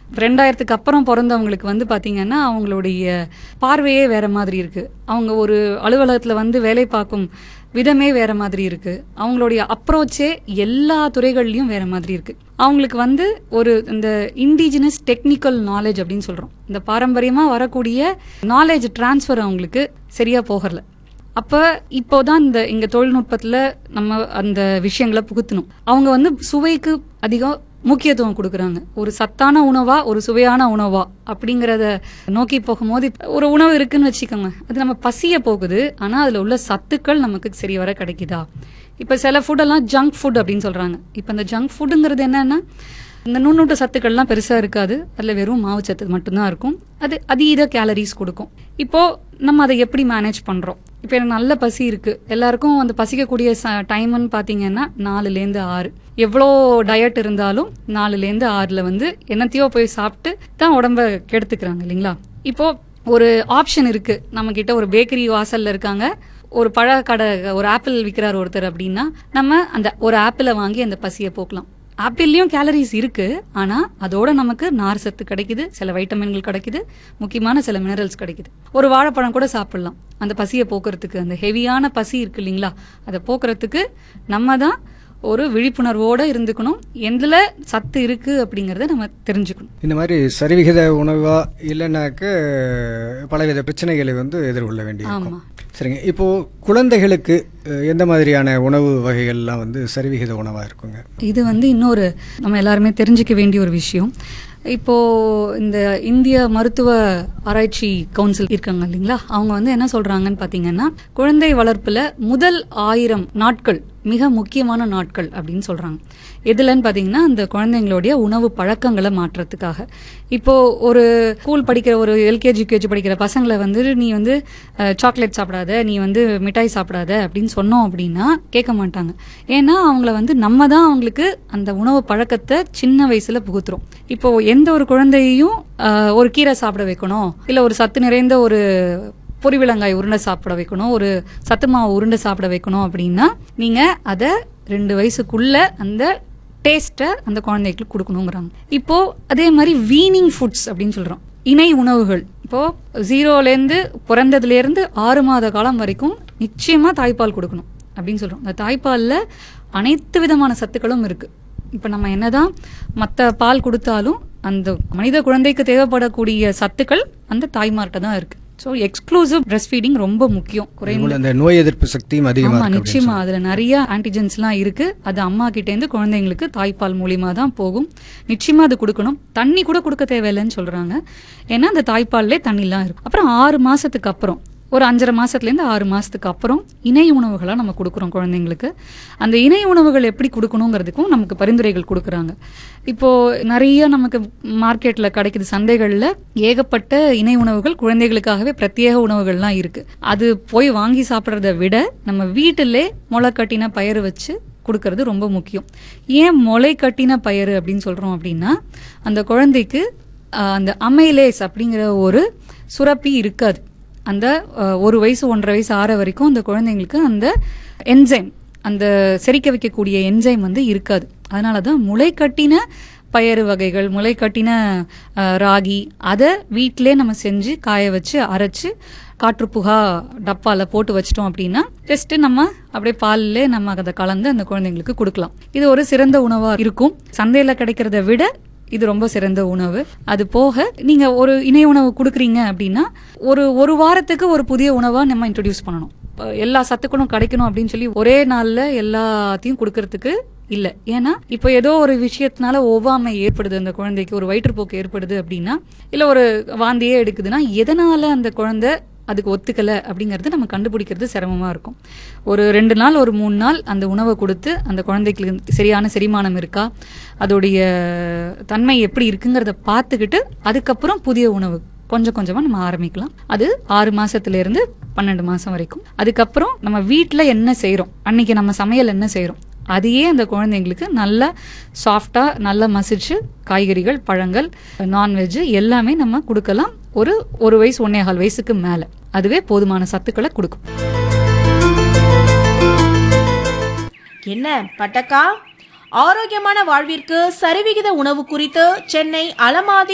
ரெண்டாயிரத்துக்கு அப்புறம் பிறந்தவங்களுக்கு வந்து பாத்தீங்கன்னா அவங்களுடைய பார்வையே வேற மாதிரி இருக்கு அவங்க ஒரு அலுவலகத்துல வந்து வேலை பார்க்கும் விதமே வேற மாதிரி இருக்கு அவங்களுடைய அப்ரோச்சே எல்லா துறைகள்லயும் வேற மாதிரி இருக்கு அவங்களுக்கு வந்து ஒரு இந்த இண்டிஜினஸ் டெக்னிக்கல் நாலேஜ் அப்படின்னு சொல்றோம் இந்த பாரம்பரியமா வரக்கூடிய நாலேஜ் டிரான்ஸ்ஃபர் அவங்களுக்கு சரியா போகல அப்ப இப்போதான் இந்த இங்க தொழில்நுட்பத்துல நம்ம அந்த விஷயங்களை புகுத்தணும் அவங்க வந்து சுவைக்கு அதிகம் முக்கியத்துவம் கொடுக்கறாங்க ஒரு சத்தான உணவா ஒரு சுவையான உணவா அப்படிங்கறத நோக்கி போகும்போது இப்ப ஒரு உணவு இருக்குன்னு வச்சுக்கோங்க அது நம்ம பசிய போகுது ஆனா அதுல உள்ள சத்துக்கள் நமக்கு சரி வர கிடைக்குதா இப்ப சில ஃபுட்டெல்லாம் ஜங்க் ஃபுட் அப்படின்னு சொல்றாங்க இப்ப இந்த ஜங்க் ஃபுட்டுங்கிறது என்னன்னா இந்த நுண்ணூட்ட சத்துக்கள்லாம் பெருசா இருக்காது அதுல வெறும் மாவு சத்து மட்டும்தான் இருக்கும் அது அதீத கேலரிஸ் கொடுக்கும் இப்போ நம்ம அதை எப்படி மேனேஜ் பண்றோம் இப்போ எனக்கு நல்ல பசி இருக்கு எல்லாருக்கும் அந்த பசிக்கக்கூடிய டைம்னு பாத்தீங்கன்னா நாலுலேருந்து ஆறு எவ்வளோ டயட் இருந்தாலும் நாலுலேருந்து ஆறுல வந்து என்னத்தையோ போய் சாப்பிட்டு தான் உடம்ப கெடுத்துக்கிறாங்க இல்லைங்களா இப்போ ஒரு ஆப்ஷன் இருக்கு நம்ம கிட்ட ஒரு பேக்கரி வாசல்ல இருக்காங்க ஒரு பழ கடை ஒரு ஆப்பிள் விற்கிறார் ஒருத்தர் அப்படின்னா நம்ம அந்த ஒரு ஆப்பிளை வாங்கி அந்த பசியை போக்கலாம் ஆப்பிள்லயும் கேலரிஸ் இருக்கு ஆனா அதோட நமக்கு நார் சத்து கிடைக்குது சில வைட்டமின்கள் கிடைக்குது முக்கியமான சில மினரல்ஸ் கிடைக்குது ஒரு வாழைப்பழம் கூட சாப்பிடலாம் அந்த பசியை போக்குறதுக்கு அந்த ஹெவியான பசி இருக்கு இல்லைங்களா அதை போக்குறதுக்கு நம்ம தான் ஒரு விழிப்புணர்வோட இருந்துக்கணும் எதுல சத்து இருக்கு அப்படிங்கறத நம்ம தெரிஞ்சுக்கணும் இந்த மாதிரி சரிவிகித உணவா இல்லைனாக்க பலவித பிரச்சனைகளை வந்து எதிர்கொள்ள வேண்டியிருக்கும் ஆமா. சரிங்க இப்போ குழந்தைகளுக்கு அஹ், எந்த மாதிரியான உணவு வகைகள்லாம் வந்து சரிவிகித உணவா இருக்குங்க இது வந்து இன்னொரு நம்ம எல்லாருமே தெரிஞ்சுக்க வேண்டிய ஒரு விஷயம் இப்போ இந்த இந்திய மருத்துவ ஆராய்ச்சி கவுன்சில் இருக்காங்க இல்லைங்களா அவங்க வந்து என்ன சொல்றாங்கன்னு பாத்தீங்கன்னா குழந்தை வளர்ப்புல முதல் ஆயிரம் நாட்கள் மிக முக்கியமான நாட்கள் அப்படின்னு சொல்றாங்க எதுலன்னு பாத்தீங்கன்னா அந்த குழந்தைங்களுடைய உணவு பழக்கங்களை மாற்றத்துக்காக இப்போ ஒரு ஸ்கூல் படிக்கிற ஒரு எல்கேஜி யூகேஜி படிக்கிற பசங்களை வந்து நீ வந்து சாக்லேட் சாப்பிடாத நீ வந்து மிட்டாய் சாப்பிடாத அப்படின்னு சொன்னோம் அப்படின்னா கேட்க மாட்டாங்க ஏன்னா அவங்கள வந்து நம்ம தான் அவங்களுக்கு அந்த உணவு பழக்கத்தை சின்ன வயசுல புகுத்துறோம் இப்போ எந்த ஒரு குழந்தையையும் அஹ், ஒரு கீரை சாப்பிட வைக்கணும் இல்ல ஒரு சத்து நிறைந்த ஒரு பொரிவிலங்காய் உருண்டை சாப்பிட வைக்கணும் ஒரு சத்து மாவு உருண்டை சாப்பிட வைக்கணும் அப்படின்னா நீங்க அத ரெண்டு வயசுக்குள்ள அந்த டேஸ்ட்டை அந்த குழந்தைகளுக்கு கொடுக்கணுங்கிறாங்க இப்போ அதே மாதிரி வீனிங் ஃபுட்ஸ் அப்படின்னு சொல்றோம் இணை உணவுகள் இப்போ ஜீரோல இருந்து பிறந்ததுல இருந்து ஆறு மாத காலம் வரைக்கும் நிச்சயமா தாய்ப்பால் கொடுக்கணும் அப்படின்னு சொல்றோம் அந்த தாய்ப்பால்ல அனைத்து விதமான சத்துக்களும் இருக்கு இப்ப நம்ம என்னதான் மத்த பால் கொடுத்தாலும் அந்த மனித குழந்தைக்கு தேவைப்படக்கூடிய சத்துக்கள் அந்த தாய்மார்ட்ட தான் இருக்கு ஸோ எக்ஸ்க்ளூசிவ் பிரஸ்ட் ஃபீடிங் ரொம்ப முக்கியம் குறைந்த அதுபோல அந்த நோய் எதிர்ப்பு சக்தியும் அதிகமா ஆமா இருக்கு அப்படின்னு நிச்சயமா அதுல நிறைய ஆன்டிஜென்ஸ்லாம் இருக்கு அது அம்மா கிட்ட இருந்து குழந்தைங்களுக்கு தாய்ப்பால் மூலியமா தான் போகும் நிச்சயமா அது கொடுக்கணும் தண்ணி கூட கொடுக்க தேவையில்லைன்னு சொல்றாங்க ஏன்னா அந்த தாய்ப்பால்லே தண்ணிலாம் இருக்கும் அப்புறம் ஆறு மாசத்துக்கு அப்புறம் ஒரு அஞ்சரை மாசத்துல இருந்து ஆறு மாசத்துக்கு அப்புறம் இணை உணவுகளா நம்ம கொடுக்குறோம் குழந்தைங்களுக்கு அந்த இணை உணவுகள் எப்படி கொடுக்கணுங்கிறதுக்கும் நமக்கு பரிந்துரைகள் கொடுக்குறாங்க இப்போ நிறைய நமக்கு மார்க்கெட்ல கிடைக்குது சந்தைகள்ல ஏகப்பட்ட இணை உணவுகள் குழந்தைகளுக்காகவே பிரத்யேக உணவுகள்லாம் இருக்கு அது போய் வாங்கி சாப்பிட்றத விட நம்ம வீட்டிலே முளை கட்டின பயிறு வச்சு கொடுக்கறது ரொம்ப முக்கியம் ஏன் முளை கட்டின பயிறு அப்படின்னு சொல்றோம் அப்படின்னா அந்த குழந்தைக்கு ஆஹ், அந்த அமைலேஸ் அப்படிங்கிற ஒரு சுரப்பி இருக்காது அந்த ஆஹ், ஒரு வயசு ஒன்றரை வயசு ஆற வரைக்கும் அந்த குழந்தைங்களுக்கு அந்த என்சைம் அந்த செரிக்க வைக்கக்கூடிய என்சைம் வந்து இருக்காது அதனால தான் முளை கட்டின பயறு வகைகள் முளை கட்டின ஆஹ், ராகி அதை வீட்டிலே நம்ம செஞ்சு காய வச்சு அரைச்சு காற்றுப்புகா டப்பால போட்டு வச்சிட்டோம் அப்படின்னா ஜஸ்ட் நம்ம அப்படியே பால்ல நம்ம அதை கலந்து அந்த குழந்தைங்களுக்கு கொடுக்கலாம் இது ஒரு சிறந்த உணவா இருக்கும் சந்தையில கிடைக்கிறத விட இது ரொம்ப சிறந்த உணவு அது போக நீங்க ஒரு இணை உணவு கொடுக்குறீங்க அப்படின்னா ஒரு ஒரு வாரத்துக்கு ஒரு புதிய உணவா நம்ம இன்ட்ரடியூஸ் பண்ணணும் அஹ் எல்லா சத்துக்களும் கிடைக்கணும் அப்படின்னு சொல்லி ஒரே நாள்ல எல்லாத்தையும் கொடுக்கறதுக்கு இல்ல ஏன்னா இப்போ ஏதோ ஒரு விஷயத்தினால ஒவ்வாமை ஏற்படுது அந்த குழந்தைக்கு ஒரு வயிற்றுப்போக்கு ஏற்படுது அப்படின்னா இல்ல ஒரு வாந்தியே எடுக்குதுன்னா எதனால அந்த குழந்தை அதுக்கு ஒத்துக்கல அப்படிங்கறது நம்ம கண்டுபிடிக்கிறது சிரமமா இருக்கும் ஒரு ரெண்டு நாள் ஒரு மூணு நாள் அந்த உணவை கொடுத்து அந்த குழந்தைக்கு சரியான செரிமானம் இருக்கா அதோடைய தன்மை எப்படி இருக்குங்கிறத பார்த்துக்கிட்டு அதுக்கப்புறம் புதிய உணவு கொஞ்சம் கொஞ்சமா நம்ம ஆரம்பிக்கலாம் அது ஆறு மாசத்துல இருந்து பன்னெண்டு மாசம் வரைக்கும் அதுக்கப்புறம் நம்ம வீட்ல என்ன செய்றோம் அன்னைக்கு நம்ம சமையல் என்ன செய்றோம் அதையே அந்த குழந்தைங்களுக்கு நல்லா சாஃப்டா நல்லா மசிச்சு காய்கறிகள் பழங்கள் நான்வெஜ் எல்லாமே நம்ம கொடுக்கலாம் ஒரு ஒரு வயசு ஒன்னே கால் வயசுக்கு மேல அதுவே போதுமான சத்துக்களை கொடுக்கும் என்ன பட்டக்கா ஆரோக்கியமான வாழ்விற்கு சரிவிகித உணவு குறித்து சென்னை அலமாதி